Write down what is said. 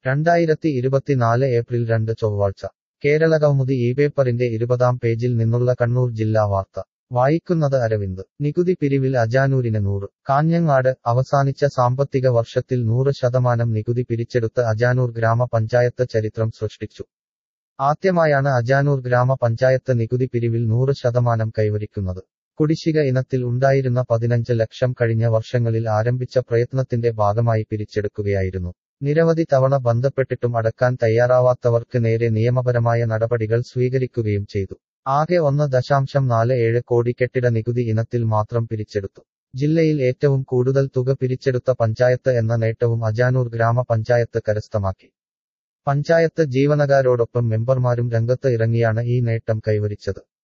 രണ്ടായിരത്തി ഇരുപത്തിനാല് ഏപ്രിൽ രണ്ട് ചൊവ്വാഴ്ച കേരളകൗമുദി ഈ പേപ്പറിന്റെ ഇരുപതാം പേജിൽ നിന്നുള്ള കണ്ണൂർ ജില്ലാ വാർത്ത വായിക്കുന്നത് അരവിന്ദ് നികുതി പിരിവിൽ അജാനൂരിന് നൂറ് കാഞ്ഞങ്ങാട് അവസാനിച്ച സാമ്പത്തിക വർഷത്തിൽ നൂറ് ശതമാനം നികുതി പിരിച്ചെടുത്ത് അജാനൂർ ഗ്രാമപഞ്ചായത്ത് ചരിത്രം സൃഷ്ടിച്ചു ആദ്യമായാണ് അജാനൂർ ഗ്രാമപഞ്ചായത്ത് നികുതി പിരിവിൽ നൂറ് ശതമാനം കൈവരിക്കുന്നത് കുടിശ്ശിക ഇനത്തിൽ ഉണ്ടായിരുന്ന പതിനഞ്ച് ലക്ഷം കഴിഞ്ഞ വർഷങ്ങളിൽ ആരംഭിച്ച പ്രയത്നത്തിന്റെ ഭാഗമായി പിരിച്ചെടുക്കുകയായിരുന്നു നിരവധി തവണ ബന്ധപ്പെട്ടിട്ടും അടക്കാൻ തയ്യാറാവാത്തവർക്ക് നേരെ നിയമപരമായ നടപടികൾ സ്വീകരിക്കുകയും ചെയ്തു ആകെ ഒന്ന് ദശാംശം നാല് ഏഴ് കോടി കെട്ടിട നികുതി ഇനത്തിൽ മാത്രം പിരിച്ചെടുത്തു ജില്ലയിൽ ഏറ്റവും കൂടുതൽ തുക പിരിച്ചെടുത്ത പഞ്ചായത്ത് എന്ന നേട്ടവും അജാനൂർ ഗ്രാമപഞ്ചായത്ത് കരസ്ഥമാക്കി പഞ്ചായത്ത് ജീവനക്കാരോടൊപ്പം മെമ്പർമാരും രംഗത്ത് ഇറങ്ങിയാണ് ഈ നേട്ടം കൈവരിച്ചത്